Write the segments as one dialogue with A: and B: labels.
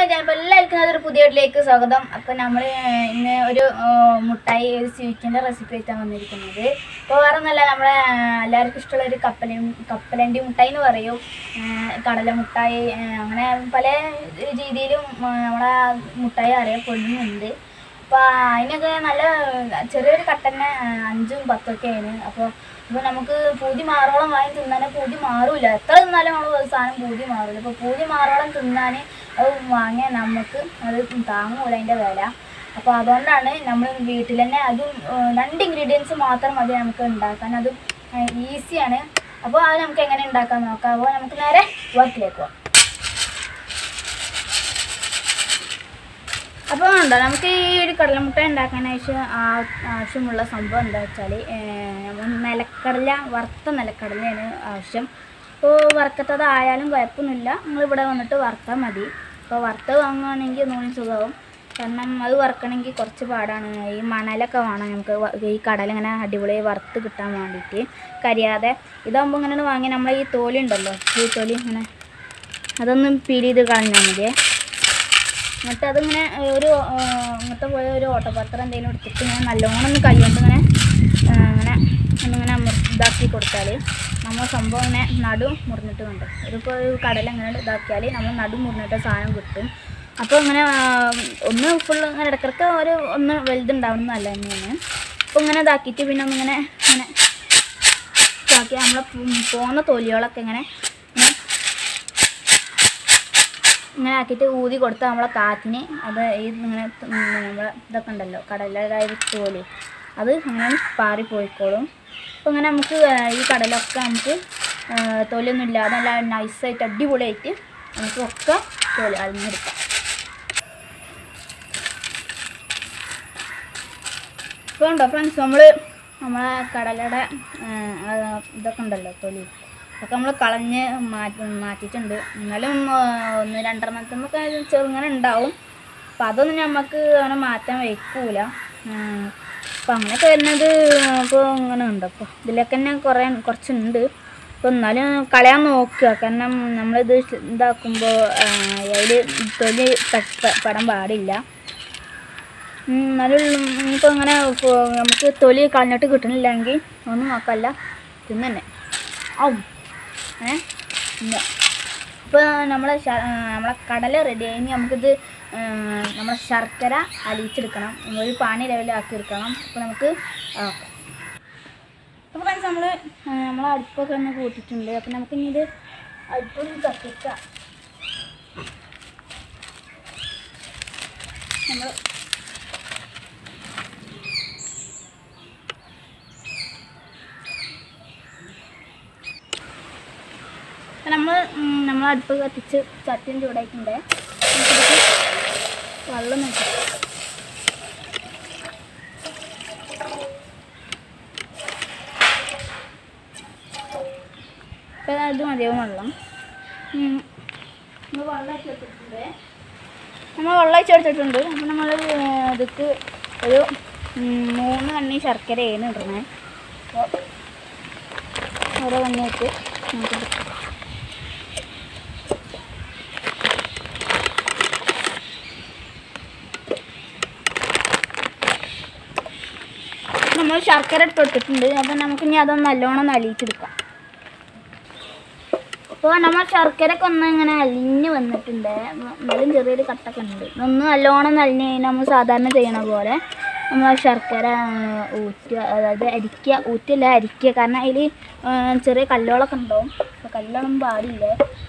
A: ഞാൻ ഇപ്പോൾ എല്ലാവർക്കും അതൊരു പുതിയ വീട്ടിലേക്ക് സ്വാഗതം അപ്പോൾ നമ്മൾ ഇന്ന് ഒരു ആ, മുട്ടായി ഒരു സ്വീറ്റിൻ്റെ റെസിപ്പി ആയിട്ടാണ് വന്നിരിക്കുന്നത് അപ്പോൾ വേറെ ഒന്നല്ല നമ്മളെ ആ, എല്ലാവർക്കും ഇഷ്ടമുള്ള ഒരു കപ്പല കപ്പലണ്ടി മുട്ടായി എന്ന് പറയും ആ, കടല മുട്ടായി ആ, അങ്ങനെ പല രീതിയിലും ആ, നമ്മളെ മുട്ടായി അറിയപ്പെടുന്നുണ്ട് അപ്പോൾ അതിനൊക്കെ നല്ല ചെറിയൊരു കട്ടന്നെ ആ, അഞ്ചും പത്തൊക്കെയാണ് അപ്പോൾ അപ്പോൾ നമുക്ക് പൂതി മാറോളം വാങ്ങി തിന്നാൻ പൂതി മാറൂല എത്ര തിന്നാലും നമ്മൾ ഒരു സാധനം പൂതി മാറൂല അപ്പോൾ പൂതി മാറോളം തിന്നാൻ അത് വാങ്ങിയാൽ നമുക്ക് അത് താങ്ങൂല അതിൻ്റെ വില അപ്പോൾ അതുകൊണ്ടാണ് നമ്മൾ വീട്ടിൽ തന്നെ അതും ഏഹ്, രണ്ട് ഇൻഗ്രീഡിയൻസ് മാത്രം മതി നമുക്ക് ഉണ്ടാക്കാൻ അതും ഈസിയാണ് അപ്പോൾ അത് നമുക്ക് എങ്ങനെ ഉണ്ടാക്കാൻ നോക്കാം അപ്പോൾ നമുക്ക് നേരെ വർക്കിലേക്ക് പോകാം അപ്പോൾ ഉണ്ടോ നമുക്ക് ഈ ഒരു കടലമുട്ട ഉണ്ടാക്കാനായിട്ട് ആ- ആവശ്യമുള്ള സംഭവം എന്താ വെച്ചാൽ നിലക്കടല വറുത്ത നിലക്കടലയാണ് ആവശ്യം അപ്പോൾ വറുക്കത്തതായാലും കുഴപ്പമൊന്നുമില്ല നിങ്ങളിവിടെ വന്നിട്ട് വറുത്താൽ മതി അപ്പോൾ വറുത്ത് വാങ്ങുകയാണെങ്കിൽ ഒന്നുകൂടി സുഖമാവും കാരണം അത് വറുക്കണമെങ്കിൽ കുറച്ച് പാടാണ് ഈ മണലൊക്കെ വേണം നമുക്ക് വ- ഈ കടല ഇങ്ങനെ അടിപൊളിയായി വറുത്ത് കിട്ടാൻ വേണ്ടിയിട്ട് കരിയാതെ ഇതാകുമ്പോൾ ഇങ്ങനെ വാങ്ങി നമ്മൾ ഈ തോലി ഉണ്ടല്ലോ ഈ തോലി ഇങ്ങനെ അതൊന്ന് പീൽ ചെയ്ത് കളഞ്ഞാൽ മതിയേ എന്നിട്ട് അതിങ്ങനെ ഒരു ആ, ഇങ്ങനത്തെ പോയ ഒരു ഓട്ടപാത്രം എന്തെങ്കിലും എടുത്തിട്ട് ഇങ്ങനെ നല്ലോണം ഒന്ന് കൈ കൊണ്ട് ഇങ്ങനെ ആ, ഇങ്ങനെ ഒന്നിങ്ങനെ മുറി- ഇതാക്കി കൊടുത്താൽ നമ്മൾ സംഭവം ഇങ്ങനെ നടു മുറിഞ്ഞിട്ട് കണ്ട് ഇതിപ്പോൾ ഒരു കടല ഇങ്ങനെ ഇതാക്കിയാൽ നമ്മൾ നടു മുറിഞ്ഞിട്ട് സാധനം കിട്ടും അപ്പോൾ ഇങ്ങനെ ആ, ഒന്ന് ഫുള്ള് ഇങ്ങനെ ഇടയ്ക്കിടയ്ക്ക് ഒരു ഒന്ന് വലുതുണ്ടാവണമെന്നല്ല തന്നെയാണ് അപ്പോൾ ഇങ്ങനെ ഇതാക്കിയിട്ട് പിന്നെ ഒന്നിങ്ങനെ ഇങ്ങനെ ഇതാക്കി നമ്മളെ പോകുന്ന തൊലികളൊക്കെ ഇങ്ങനെ ഇങ്ങനെ ഇങ്ങനെ ആക്കിയിട്ട് ഊതി കൊടുത്ത് നമ്മളെ കാറ്റിന് അത് ഈ ഇങ്ങനെ നമ്മളെ ഇതൊക്കെ ഉണ്ടല്ലോ കടലയുടെ തോല് അത് അങ്ങനെ പാറി പോയിക്കോളും അപ്പോൾ ഇങ്ങനെ നമുക്ക് ആ, ഈ കടലൊക്കെ നമുക്ക് ആ, തൊലിയൊന്നും ഇല്ലാതെ നല്ല നൈസായിട്ട് അടിപൊളിയായിട്ട് നമുക്ക് ഒക്കെ തൊലി അരിഞ്ഞെടുക്കാം ഇപ്പോൾ ഉണ്ടോ ഫ്രണ്ട്സ് നമ്മൾ നമ്മളെ കടലയുടെ ആ, ആ, ഇതൊക്കെ ഉണ്ടല്ലോ തൊലി അതൊക്കെ നമ്മൾ കളഞ്ഞ് മാറ്റി മാറ്റിയിട്ടുണ്ട് എന്നാലും ആ, ഒന്ന് രണ്ടെണ്ണത്തുമ്പൊക്കെ ചെറുങ്ങനെ ഉണ്ടാവും അപ്പം അതൊന്നും നമുക്ക് അങ്ങനെ മാറ്റാൻ വയ്ക്കൂല അപ്പം അങ്ങനെയൊക്കെ വരുന്നത് ഇപ്പോൾ ഇങ്ങനെ ഉണ്ട് അപ്പോൾ ഇതിലൊക്കെ തന്നെ കുറേ കുറച്ചുണ്ട് അപ്പോൾ എന്നാലും കളയാൻ നോക്കുക കാരണം നമ്മളിത് ഇതാക്കുമ്പോൾ അതിൽ തൊലി പെട്ട പെടാൻ പാടില്ല ഉം, എന്നാലും ഇനിയിപ്പോൾ ഇങ്ങനെ ഫു- നമുക്ക് തൊലി കളഞ്ഞിട്ട് കിട്ടണില്ലെങ്കിൽ ഒന്നും നോക്കല്ല തിന്നെ ഔ ഏ ഇല്ല ഇപ്പോൾ നമ്മളെ ശ- ആ, നമ്മളെ കടല റെഡി ആയി ഇനി നമുക്കിത് ആ, നമ്മളെ ശർക്കര അലിയിച്ചെടുക്കണം ഒരു പാനി ലെവലാക്കി എടുക്കണം അപ്പോൾ നമുക്ക് ആക്കാം അപ്പോൾ ഫ്രണ്ട്സ് നമ്മൾ നമ്മളെ അടുപ്പൊക്കെ ഒന്ന് കൂട്ടിയിട്ടുണ്ട് അപ്പോൾ നമുക്ക് ഇനി ഇത് അടുപ്പൊന്ന് കത്തിക്കാം നമ്മൾ നമ്മൾ നമ്മൾ അടുപ്പ് കത്തിച്ച് ചട്ടിയും ചൂടായിട്ടുണ്ട് നമുക്കിതിലേക്ക് വെള്ളം നോക്കാം ഇപ്പം ഇത് മതിയാവും വെള്ളം ഉം. നമ്മൾ വെള്ളം ഒഴിച്ച് വെച്ചിട്ടുണ്ട് നമ്മൾ വെള്ളം ഒഴിച്ച് വെച്ചിട്ടുണ്ട് അപ്പം നമ്മൾ ഇതിക്ക് ഒരു ഉം, മൂന്ന് കണ്ണി ശർക്കരയാണ് ഇടണേ അപ്പോൾ ഓരോ കണ്ണി വെച്ച് നമുക്ക് ഇട്ട് നമ്മൾ ശർക്കര ഇട്ട് കൊടുത്തിട്ടുണ്ട് അപ്പം നമുക്ക് ഇനി അതൊന്ന് നല്ലോണം ഒന്ന് അലിയിച്ചെടുക്കാം അപ്പോൾ നമ്മൾ ശർക്കരയൊക്കെ ഒന്ന് ഇങ്ങനെ അലിഞ്ഞ് വന്നിട്ടുണ്ട് എന്നാലും ചെറിയൊരു കട്ടൊക്കെ ഉണ്ട് ഒന്ന് നല്ലോണം ഒന്ന് അലിഞ്ഞ് കഴിഞ്ഞാൽ നമ്മൾ സാധാരണ ചെയ്യണ പോലെ നമ്മൾ ആ ശർക്കര ഊറ്റുക അതായത് അരിക്കുക ഊറ്റല്ല അരിക്കുക കാരണം അതിൽ ചെറിയ കല്ലുകളൊക്കെ ഉണ്ടാവും അപ്പോൾ കല്ലൊന്നും പാടില്ല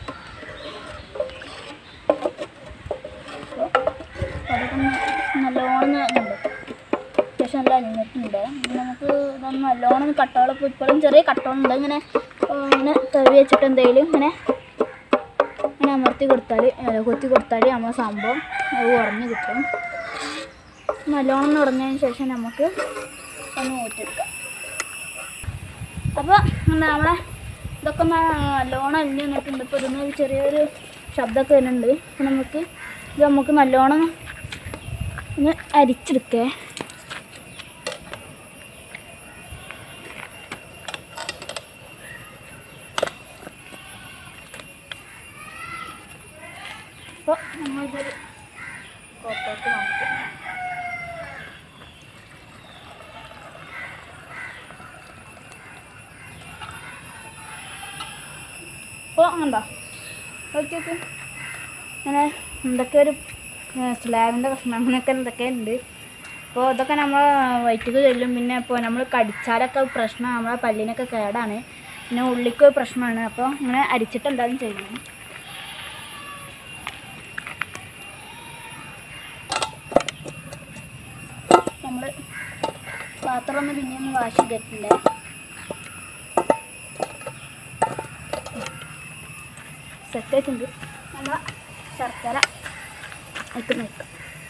A: അപ്പോൾ അതൊക്കെ ഒന്ന് നല്ലോണം ഉണ്ട് അത്യാവശ്യം നല്ല അലിഞ്ഞിട്ടുണ്ട് ഇനി നമുക്ക് ഇതൊന്ന് നല്ലോണം ഒന്ന് കട്ടോളം ഇപ്പോൾ ഇപ്പോഴും ചെറിയ കട്ടോളുണ്ട് ഇങ്ങനെ ആ, ഇങ്ങനെ തവി വെച്ചിട്ട് എന്തെങ്കിലും ഇങ്ങനെ ഇങ്ങനെ അമർത്തി കൊടുത്താൽ അല്ല, കൊത്തി കൊടുത്താൽ നമ്മളെ സംഭവം അത് ഉറഞ്ഞ് കിട്ടും നല്ലോണം ഒന്ന് ഉറഞ്ഞതിന് ശേഷം നമുക്ക് ഒന്ന് ഊറ്റിയെടുക്കാം അപ്പോൾ നമ്മളെ ഇതൊക്കെ ഒന്ന് നല്ലോണം അലിഞ്ഞ് വന്നിട്ടുണ്ട് ഇപ്പോൾ ഇതിന് ഒരു ചെറിയൊരു ശബ്ദമൊക്കെ വരുന്നുണ്ട് അപ്പോൾ നമുക്ക് ഇത് നമുക്ക് നല്ലോണം ഒന്ന് അരിച്ചെടുക്കേ അപ്പോൾ നമ്മളിതൊരു കോപ്പർക്ക് നോക്കാം അപ്പോൾ അങ്ങണ്ടോ ഓക്കെ ഓക്കെ അങ്ങനെ എന്തൊക്കെ ഒരു സ്ലാബിൻ്റെ കഷ്ണം അങ്ങനെയൊക്കെ എന്തൊക്കെ ഉണ്ട് അപ്പോൾ ഇതൊക്കെ നമ്മൾ വയറ്റിക്ക് ചെല്ലും പിന്നെ ഇപ്പോൾ നമ്മൾ കടിച്ചാലൊക്കെ പ്രശ്നം നമ്മളെ പല്ലിനൊക്കെ കേടാണ് പിന്നെ ഉള്ളിക്ക് പ്രശ്നമാണ് അപ്പോൾ ഇങ്ങനെ അരിച്ചിട്ട് എന്തായാലും ചെയ്യണം നമ്മൾ പാത്രം ഒന്ന് പിന്നെ ഒന്ന് വാഷ് ചെയ്തിട്ടുണ്ട് സെറ്റ് ആയിട്ടുണ്ട് നമ്മൾ ശർക്കര ഇട്ട് നിൽക്കാം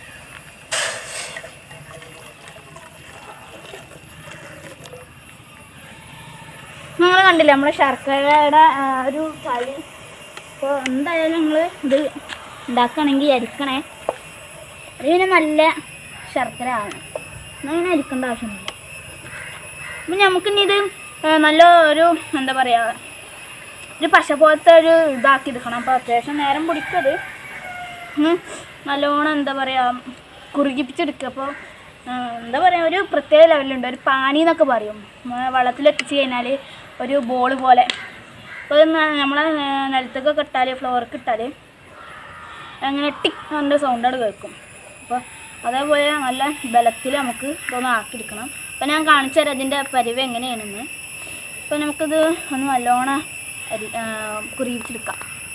A: നിങ്ങൾ കണ്ടില്ലേ നമ്മളെ ശർക്കരയുടെ ആ, ഒരു കളി അപ്പോൾ എന്തായാലും നിങ്ങൾ ഇത് ഉണ്ടാക്കുകയാണെങ്കിൽ അരിക്കണേ അത് പിന്നെ നല്ല ശർക്കര ആണ് എന്നാൽ ഇങ്ങനെ അരിക്കേണ്ട ആവശ്യമൊന്നുമില്ല അപ്പം നമുക്കിനി ഇത് ആ, നല്ല ഒരു എന്താ പറയുക ഒരു പശ പോലത്തെ ഒരു ഇതാക്കി എടുക്കണം അപ്പോൾ അത്യാവശ്യം നേരം പിടിക്കത് ഉം, നല്ലോണം എന്താ പറയുക കുറുകിപ്പിച്ചെടുക്കുക അപ്പോൾ എന്താ പറയുക ഒരു പ്രത്യേക ലെവലുണ്ട് ഒരു പാനി എന്നൊക്കെ പറയും വെള്ളത്തിലെത്തിച്ച് കഴിഞ്ഞാൽ ഒരു ബോൾ പോലെ അപ്പോൾ നമ്മളെ നിലത്തൊക്കെ ഇട്ടാൽ ഫ്ലോർക്ക് ഇട്ടാൽ അങ്ങനെ ടിക് എൻ്റെ സൗണ്ടാണ് കേൾക്കും അപ്പോൾ അതേപോലെ നല്ല ബലത്തിൽ നമുക്ക് ഇതൊന്ന് ആക്കിയെടുക്കണം അപ്പോൾ ഞാൻ കാണിച്ചു തരാം ഇതിൻ്റെ പരിവ് എങ്ങനെയാണെന്ന് അപ്പോൾ നമുക്കിത് ഒന്ന് നല്ലോണം അരി ആ, കുറിയിച്ചെടുക്കാം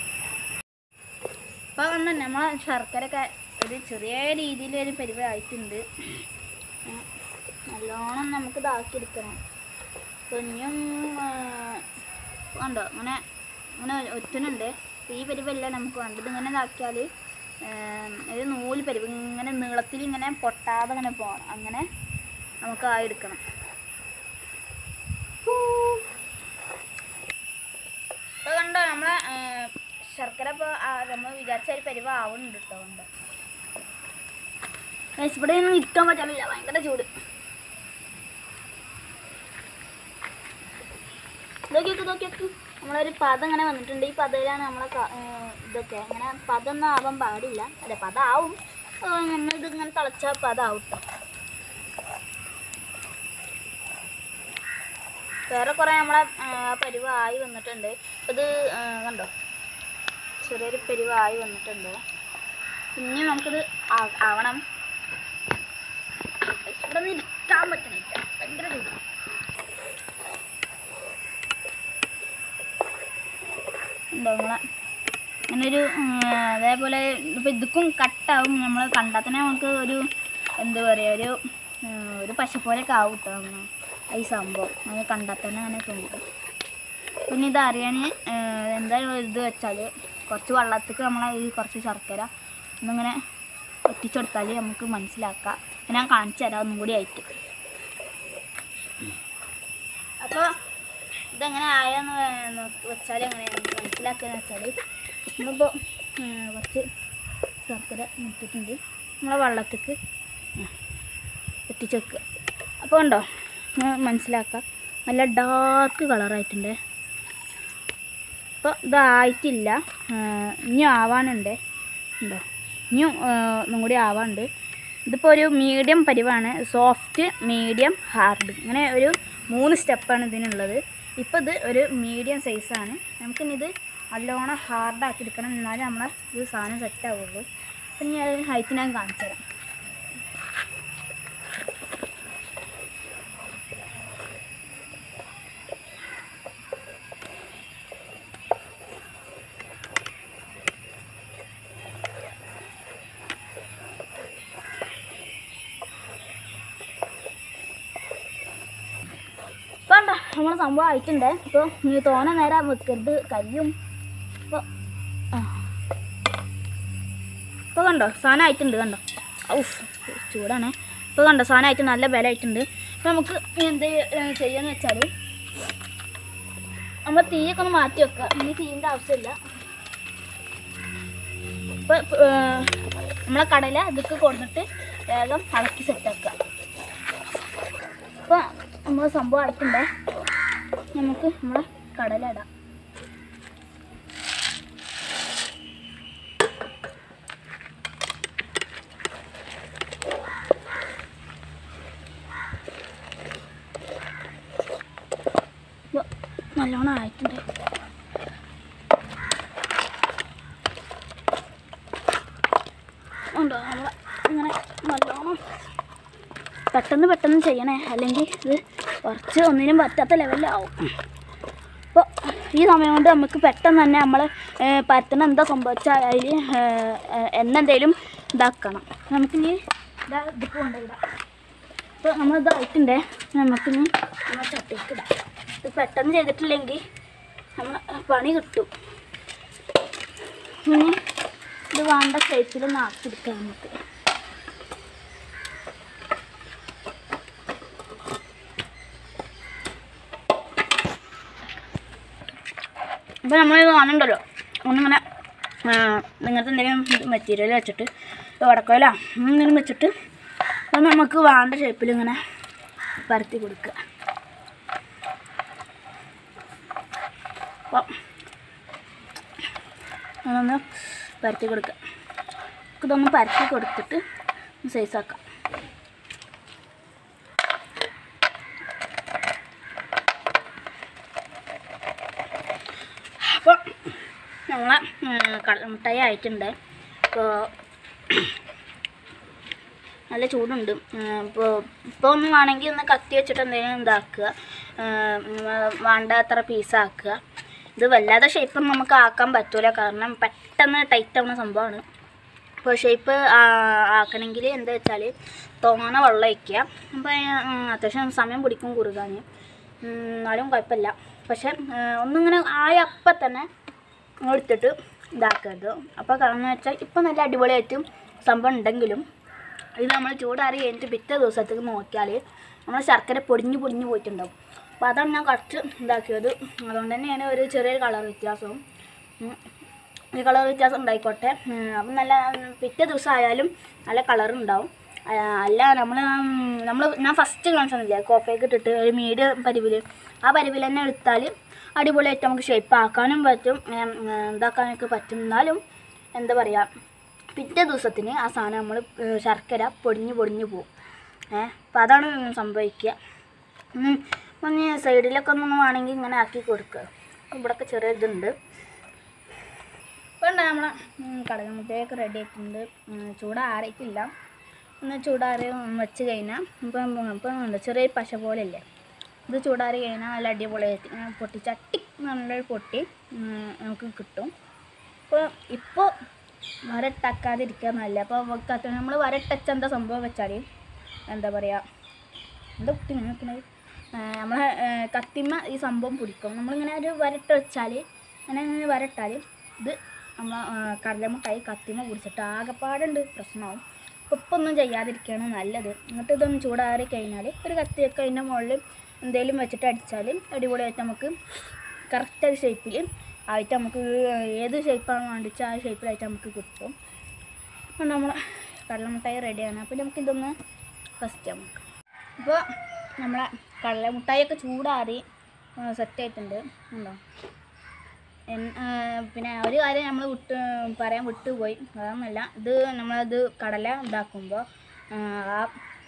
A: അപ്പോൾ വന്ന് നമ്മളെ ശർക്കരയൊക്കെ ഒരു ചെറിയ രീതിയിൽ ഒരു പരിവായിട്ടുണ്ട് ഉം. നല്ലോണം നമുക്ക് ഇതാക്കിയെടുക്കണം കുഞ്ഞും കണ്ടോ അങ്ങനെ അങ്ങനെ ഒറ്റനുണ്ട് ഈ പരിവല്ല നമുക്ക് വേണ്ടത് ഇങ്ങനെ ഇതാക്കിയാൽ ഒരു നൂല് പരിവ് ഇങ്ങനെ നീളത്തിൽ ഇങ്ങനെ പൊട്ടാതെ ഇങ്ങനെ പോകണം അങ്ങനെ നമുക്ക് ആ എടുക്കണം ഇപ്പോൾ കണ്ടോ നമ്മളെ ആ, ശർക്കര ഇപ്പോൾ നമ്മൾ വിചാരിച്ച ഒരു പരിവ് ആവുന്നുണ്ട് കേട്ടോ കൊണ്ട് Guys, ഇവിടെ ഒന്നും ഇരിക്കാൻ പറ്റാനില്ല ഭയങ്കര ചൂട് നോക്കിയൊക്കെ നോക്കിയൊക്കെ നമ്മളൊരു പദം ഇങ്ങനെ വന്നിട്ടുണ്ട് ഈ പദയിലാണ് നമ്മളെ ക- ഏ, ഇതൊക്കെ അങ്ങനെ പദം ഒന്നും ആവാൻ പാടില്ല അല്ല പദാവും നമ്മളിത് ഇങ്ങനെ തിളച്ചാൽ പദാവും കേട്ടോ വേറെ കുറേ നമ്മളെ ആ, പരിവായി വന്നിട്ടുണ്ട് ഇപ്പം ഇത് ആ, കണ്ടോ ചെറിയൊരു പരിവായി വന്നിട്ടുണ്ട് ഇനി നമുക്കിത് ആ- ആവണം ഇവിടെ നിന്ന് ഇരിക്കാൻ പറ്റണില്ല ഭയങ്കര ചൂട് ഉണ്ടോ നമ്മളെ അങ്ങനൊരു ഉം, അതേപോലെ ഇപ്പം ഇതുക്കും കട്ടാവും നമ്മൾ കണ്ടാൽ തന്നെ നമുക്ക് ഒരു എന്താ പറയുക ഒരു ഉം, ഒരു പശ പോലെയൊക്കെ ആവും കേട്ടോ അങ്ങനെ ഈ സംഭവം അത് കണ്ടാൽ തന്നെ അങ്ങനെ തോന്നും പിന്നെ ഇത് അറിയാൻ എന്താ ഇത് വെച്ചാൽ കുറച്ച് വെള്ളത്തേക്ക് നമ്മളെ ഈ കുറച്ച് ശർക്കര ഒന്നിങ്ങനെ ഒറ്റിച്ചെടുത്താൽ നമുക്ക് മനസ്സിലാക്കാം അപ്പോൾ ഞാൻ കാണിച്ചു തരാം ഒന്നും കൂടി ആയിട്ട് അപ്പോൾ ഇതെങ്ങനെ ആയെന്ന് വെച്ചാൽ എങ്ങനെയാണ് മനസ്സിലാക്കുകയെന്ന് വെച്ചാൽ നമ്മളിപ്പോൾ കുറച്ച് ശർക്കര ഇട്ടിട്ടുണ്ട് നമ്മളെ വെള്ളത്തേക്ക് എത്തിച്ച് വെക്കുക അപ്പോൾ ഉണ്ടോ മനസ്സിലാക്കുക നല്ല ഡാർക്ക് കളറായിട്ടുണ്ട് അപ്പോൾ ഇതായിട്ടില്ല ആ, ഇനിയും ആവാനുണ്ട് ഉണ്ടോ ഇനിയും ആ, ഒന്നും കൂടി ആവാനുണ്ട് ഇതിപ്പോൾ ഒരു മീഡിയം പരിവാണ് സോഫ്റ്റ് മീഡിയം ഹാർഡ് ഇങ്ങനെ ഒരു മൂന്ന് സ്റ്റെപ്പാണ് ഇതിനുള്ളത് ഇപ്പോൾ ഇത് ഒരു മീഡിയം സൈസാണ് നമുക്കിനി ഇത് നല്ലോണം ഹാർഡാക്കി എടുക്കണം എന്നാലും നമ്മളെ ഇത് സാധനം സെറ്റ് ആവുള്ളൂ അപ്പം ഞാൻ ഹൈറ്റ് ഞാൻ കാണിച്ചു തരാം ഇപ്പം ഉണ്ടോ നമ്മളെ സംഭവം ആയിട്ടുണ്ട് ഇപ്പോൾ നീ തോനെ നേരം വെക്കരുത് കരിയും ഇപ്പോൾ ഇപ്പോൾ കണ്ടോ സാധനം ആയിട്ടുണ്ട് കണ്ടോ ഔഫ് ചൂടാണ് ഇപ്പോൾ കണ്ടോ സാധനം ആയിട്ട് നല്ല ബലമായിട്ടുണ്ട് അപ്പോൾ നമുക്ക് ഇനി എന്ത് ചെയ്യാന്ന് വെച്ചാൽ നമ്മൾ തീയൊക്കെ ഒന്ന് മാറ്റി വെക്കുക ഇനി തീയിൻ്റെ ആവശ്യമില്ല ഇപ്പോൾ നമ്മളെ കടല ഇതൊക്കെ കൊടുത്തിട്ട് വേഗം ഇളക്കി സെറ്റാക്കുക അപ്പോൾ നമ്മൾ സംഭവം അടക്കണ്ടേ നമുക്ക് നമ്മളെ കടല ഇടാം നല്ലോണം ആയിട്ടുണ്ട് ഉണ്ടോ നമ്മൾ ഇങ്ങനെ നല്ലോണം പെട്ടെന്ന് പെട്ടെന്ന് ചെയ്യണേ അല്ലെങ്കിൽ ഇത് കുറച്ച് ഒന്നിനും പറ്റാത്ത ലെവലിലാവും അപ്പോൾ ഈ സമയം കൊണ്ട് നമുക്ക് പെട്ടെന്ന് തന്നെ നമ്മൾ പറ്റുന്ന എന്താ സംഭവിച്ചാൽ അതിൽ എന്നെന്തേലും ഇതാക്കണം നമുക്കിനി ഇതാ ഇതിപ്പോൾ കൊണ്ടിടാം അപ്പോൾ നമ്മൾ ഇതായിട്ടുണ്ടേ നമുക്കിനി നമ്മൾ ചട്ടിക്ക് ഇടാം ഇത് പെട്ടെന്ന് ചെയ്തിട്ടില്ലെങ്കിൽ നമ്മൾ പണി കിട്ടും ഇനി ഇത് വേണ്ട ഷേപ്പിലൊന്ന് ആക്കിയെടുക്കാം നമുക്ക് അപ്പോൾ നമ്മൾ കാണണ്ടല്ലോ ഒന്നിങ്ങനെ ഇങ്ങനത്തെ എന്തെങ്കിലും മെറ്റീരിയൽ വെച്ചിട്ട് വടക്കോല എന്തെങ്കിലും വെച്ചിട്ട് അത് നമുക്ക് വേണ്ട ഷേപ്പിൽ ഇങ്ങനെ പരത്തി കൊടുക്കുക അപ്പോൾ അതൊന്ന് പരത്തി കൊടുക്കുക ഇതൊന്ന് പരത്തി കൊടുത്തിട്ട് സൈസാക്കാം അപ്പോൾ നമ്മളെ കടലമുട്ടായി ആയിട്ടുണ്ട് ഇപ്പോൾ നല്ല ചൂടുണ്ട് ഇപ്പോൾ ഇപ്പോൾ ഒന്നും വേണമെങ്കിൽ ഒന്ന് കത്തി വെച്ചിട്ട് എന്തെങ്കിലും ഇതാക്കുക വേണ്ട അത്ര പീസാക്കുക ഇത് വല്ലാതെ ഷേപ്പൊന്നും നമുക്ക് ആക്കാൻ പറ്റൂല കാരണം പെട്ടെന്ന് ടൈറ്റ് ആവുന്ന സംഭവമാണ് അപ്പോൾ ഷേപ്പ് ആക്കണമെങ്കിൽ എന്താ വെച്ചാൽ തോന വെള്ളം ഒഴിക്കുക അപ്പോൾ അത്യാവശ്യം സമയം പിടിക്കും കുറുകാൻ എന്നാലും കുഴപ്പമില്ല പക്ഷെ ഒന്നിങ്ങനെ ആയ അപ്പം തന്നെ എടുത്തിട്ട് ഇതാക്കരുത് അപ്പോൾ കാരണം വെച്ചാൽ ഇപ്പം നല്ല അടിപൊളിയായിട്ടും സംഭവം ഉണ്ടെങ്കിലും ഇത് നമ്മൾ ചൂടാറി കഴിഞ്ഞിട്ട് പിറ്റേ ദിവസത്തേക്ക് നോക്കിയാൽ നമ്മൾ ശർക്കര പൊടിഞ്ഞ് പൊടിഞ്ഞ് പോയിട്ടുണ്ടാവും അപ്പോൾ അതാണ് ഞാൻ കുറച്ച് ഇതാക്കിയത് അതുകൊണ്ട് തന്നെയാണ് ഒരു ചെറിയൊരു കളർ വ്യത്യാസവും ഉം. ഈ കളർ വ്യത്യാസം ഉണ്ടായിക്കോട്ടെ ഉം, അപ്പം നല്ല ഉം, പിറ്റേ ദിവസം ആയാലും നല്ല കളർ ഉണ്ടാവും ആ, അല്ല നമ്മൾ നമ്മൾ ഞാൻ ഫസ്റ്റ് കാണിച്ചെന്നില്ലേ കോപ്പയൊക്കെ ഇട്ടിട്ട് ഒരു മീഡിയം പരിവിൽ ആ പരിവിൽ തന്നെ എടുത്താൽ അടിപൊളിയായിട്ട് നമുക്ക് ഷേപ്പ് ആക്കാനും പറ്റും ഉം, ഉം, ഇതാക്കാനൊക്കെ പറ്റും എന്നാലും എന്താ പറയുക പിറ്റേ ദിവസത്തിന് ആ സാധനം നമ്മൾ ശർക്കര പൊടിഞ്ഞ് പൊടിഞ്ഞ് പോകും ഏഹ് അപ്പം അതാണ് സംഭവിക്കുക ഉം, ഒന്ന് സൈഡിലൊക്കെ ഒന്ന് വേണമെങ്കിൽ ഇങ്ങനെ ആക്കി കൊടുക്കുക ഇവിടെയൊക്കെ ചെറിയ ഇതുണ്ട് ഇപ്പോൾ ഉണ്ട് നമ്മളെ കടലമുട്ടയൊക്കെ റെഡി ആയിട്ടുണ്ട് ഉം, ചൂടാറിയിട്ടില്ല ഒന്ന് ചൂടാറി വെച്ച് കഴിഞ്ഞാൽ ഇപ്പം ഇപ്പം ഉണ്ട് ചെറിയ പശ പോലെ ഇല്ലേ ഇത് ചൂടാറി കഴിഞ്ഞാൽ നല്ല അടിപൊളിയായിട്ട് ഇങ്ങനെ പൊട്ടി ചട്ടി നല്ലൊരു പൊട്ടി ഉം, നമുക്ക് കിട്ടും ഇപ്പോൾ ഇപ്പോൾ വരട്ടാക്കാതിരിക്കുക നല്ല അപ്പോൾ നമ്മൾ വരട്ടച്ച എന്താ സംഭവം വെച്ചാൽ എന്താ പറയുക എന്താ കുട്ടി നിൽക്കുന്നത് നമ്മളെ കത്തിമ ഈ സംഭവം പിടിക്കും നമ്മളിങ്ങനെ ഒരു വരട്ട് വെച്ചാൽ അങ്ങനെ അങ്ങനെ വരട്ടാൽ ഇത് നമ്മൾ കടലമുട്ടായി കത്തിമ പിടിച്ചിട്ട് ആകെപ്പാടുണ്ട് പ്രശ്നമാവും അപ്പോൾ ഇപ്പം ഒന്നും ചെയ്യാതിരിക്കുകയാണ് നല്ലത് എന്നിട്ട് ഇതൊന്ന് ചൂടാറി കഴിഞ്ഞാൽ ഒരു കത്തിയൊക്കെ അതിൻ്റെ മുകളിൽ എന്തെങ്കിലും വെച്ചിട്ട് അടിച്ചാൽ അടിപൊളിയായിട്ട് നമുക്ക് കറക്റ്റ് ഒരു ഷേപ്പിൽ ആയിട്ട് നമുക്ക് ഏത് ഷേപ്പാണ് വേണ്ടിച്ച ആ ഷേപ്പിലായിട്ട് നമുക്ക് കിട്ടും അപ്പോൾ നമ്മൾ കടലമുട്ടായി റെഡിയാണ് അപ്പോൾ നമുക്ക് ഇതൊന്ന് ഫസ്റ്റ് നമുക്ക് അപ്പോൾ നമ്മളെ കടലമുട്ടായിയൊക്കെ ചൂടാറി സെറ്റ് ആയിട്ടുണ്ട് ഉണ്ടോ എൻ- ആ, പിന്നെ ഒരു കാര്യം നമ്മൾ വിട്ട് പറയാൻ വിട്ടുപോയി അതൊന്നുമല്ല ഇത് നമ്മളത് കടല ഇതാക്കുമ്പോൾ ആ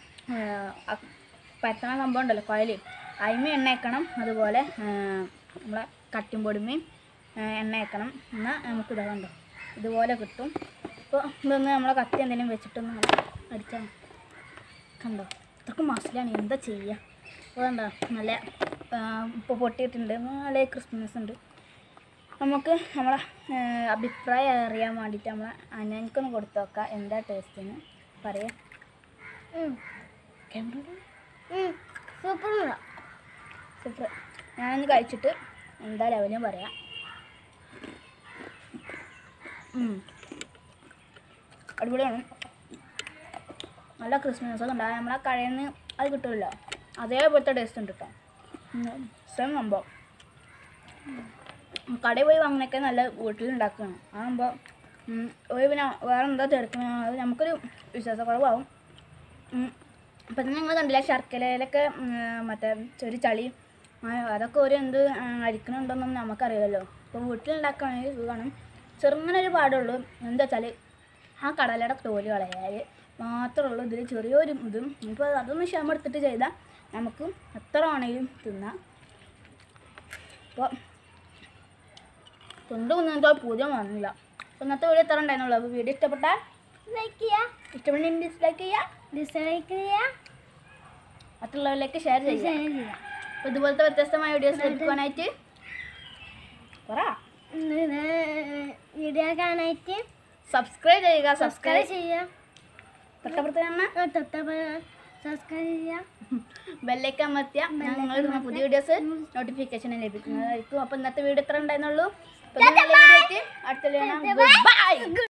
A: ആ പരത്തണ സംഭവം ഉണ്ടല്ലോ കുഴൽ അതിമ എണ്ണ വെക്കണം അതുപോലെ ആ, നമ്മളെ കട്ടിമ്പൊടിമയും എണ്ണ വെക്കണം എന്നാൽ നമുക്ക് ഇതാ കണ്ടോ ഇതുപോലെ കിട്ടും ഇപ്പോൾ ഇതൊന്ന് നമ്മളെ കത്തി എന്തെങ്കിലും വെച്ചിട്ടൊന്ന് ഇങ്ങനെ അടിച്ചാൽ മതി. കണ്ടോ ഇത്രക്ക് മസിലാണ് എന്താ ചെയ്യുക അപ്പോൾ കണ്ടോ നല്ല ഇപ്പോൾ പൊട്ടിയിട്ടുണ്ട് നല്ല ക്രിസ്മസ് ഉണ്ട് നമുക്ക് നമ്മളെ ആ, അഭിപ്രായം അറിയാൻ വേണ്ടിയിട്ട് നമ്മളെ അനക്കൊന്ന് കൊടുത്തു നോക്കാം എന്താ ടേസ്റ്റിന് പറയാം സൂപ്പർ സൂപ്പർ ഞാനൊന്ന് കഴിച്ചിട്ട് എന്താ ലെവലും പറയാം ഉം. അടിപൊളിയാണ് നല്ല ക്രിസ്മസ് ഒക്കെ ഉണ്ടാകും നമ്മളെ കടയിൽ നിന്ന് അത് കിട്ടില്ല അതേപോലത്തെ ടേസ്റ്റ് ഉണ്ട് കേട്ടോ സെയിം സംഭവം കടയിൽ പോയി വാങ്ങുന്നൊക്കെ നല്ല വീട്ടിലുണ്ടാക്കുകയാണ് അതാകുമ്പോൾ ഒരു പിന്നെ വേറെ എന്താ ചേർക്കുന്നത് അത് നമുക്കൊരു വിശ്വാസക്കുറവാകും ഉം. അപ്പം തന്നെ ഞങ്ങൾ കണ്ടില്ല ശർക്കരയിലൊക്കെ ഉം, മറ്റേ ചെറിയ ചളി ആ, അതൊക്കെ ഒരു എന്ത് ആ, അരിക്കണുണ്ടോന്നൊന്നും നമുക്കറിയില്ലല്ലോ അപ്പോൾ വീട്ടിലുണ്ടാക്കുകയാണെങ്കിൽ സുഖമാണ് ചെറുങ്ങനെ ഒരു പാടുള്ളൂ എന്താ വെച്ചാൽ ആ കടലയുടെ തോല് കളയാൽ മാത്രമേ ഉള്ളൂ ഇതിൽ ചെറിയൊരു ഇതും ഇപ്പോൾ അതൊന്ന് ക്ഷമ എടുത്തിട്ട് ചെയ്താൽ നമുക്ക് എത്ര വേണമെങ്കിലും തിന്നാം അപ്പോൾ തൊണ്ട് കുന്നിട്ടോ പൂജ വന്നില്ല അപ്പോൾ ഇന്നത്തെ വീഡിയോ എത്ര ഉണ്ടായിരുന്നുള്ളൂ അപ്പോൾ വീഡിയോ ഇഷ്ടപ്പെട്ടാൽ
B: ലൈക്ക് ചെയ്യുക
A: ഇഷ്ടപ്പെട്ടെങ്കിൽ ഡിസ്ലൈക്ക് ചെയ്യുക
B: ഡിസ്ലൈക്ക് ചെയ്യുക
A: മറ്റുള്ളവരിലേക്ക് ഷെയർ ചെയ്യുക
B: ഷെയർ ചെയ്യുക
A: അപ്പോൾ ഇതുപോലത്തെ വ്യത്യസ്തമായ വീഡിയോസ് ലഭിക്കുവാനായിട്ട് പറ
B: വീഡിയോ കാണാനായിട്ട്
A: സബ്സ്ക്രൈബ് ചെയ്യുക
B: സബ്സ്ക്രൈബ്
A: സബ്സ്ക്രൈബ്
B: ചെയ്യുക
A: തൊട്ടപ്പുറത്ത് തന്നെ
B: തൊട്ടപ്പ സബ്സ്ക്രൈബ് ചെയ്യുക
A: ബെല്ലൈക്ക് അമർത്തിയ ഞങ്ങൾ ഇടുന്ന പുതിയ വീഡിയോസ് നോട്ടിഫിക്കേഷൻ ലഭിക്കുന്നതായിരിക്കും അപ്പോൾ ഇന്നത്തെ വീഡിയോ എത്ര ഉണ്ടായിരുന്നുള്ളൂ അപ്പോൾ അടുത്ത ബൈ